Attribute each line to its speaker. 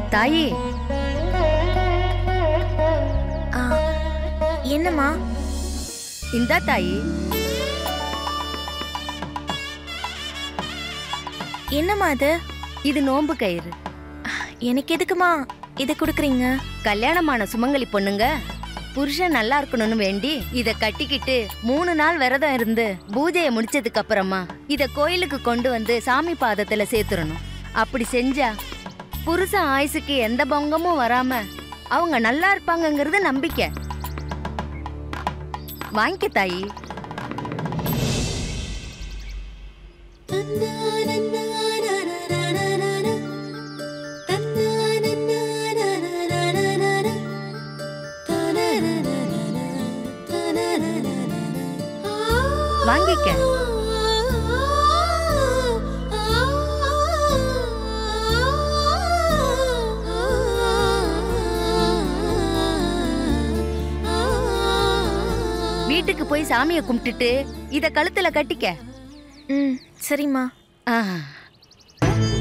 Speaker 1: தாயி
Speaker 2: ஆ, என்னம்மா
Speaker 1: இந்தா தாயி
Speaker 2: என்னம்மா அது
Speaker 1: இது நோன்பு கயிறு
Speaker 2: எனக்கு எதுக்குமா இதை கொடுக்குறீங்க
Speaker 1: கல்யாணமான சுமங்கலி பொண்ணுங்க புருஷன் நல்லா இருக்கணும்னு வேண்டி இத கட்டிக்கிட்டு மூணு நாள் விரதம் இருந்து பூஜையை முடிச்சதுக்கு அப்புறமா இத கோயிலுக்கு கொண்டு வந்து சாமி பாதத்துல சேர்த்துறணும் அப்படி செஞ்சா புருஷன் ஆயுசுக்கு எந்த பங்கமும் வராம அவங்க நல்லா இருப்பாங்கங்கிறது நம்பிக்கை வாங்கிக்க தாயி வாங்கிக்க வீட்டுக்கு போய் சாமியை கும்பிட்டுட்டு இத கழுத்துல கட்டிக்க
Speaker 2: ம் சரிம்மா
Speaker 1: ஆ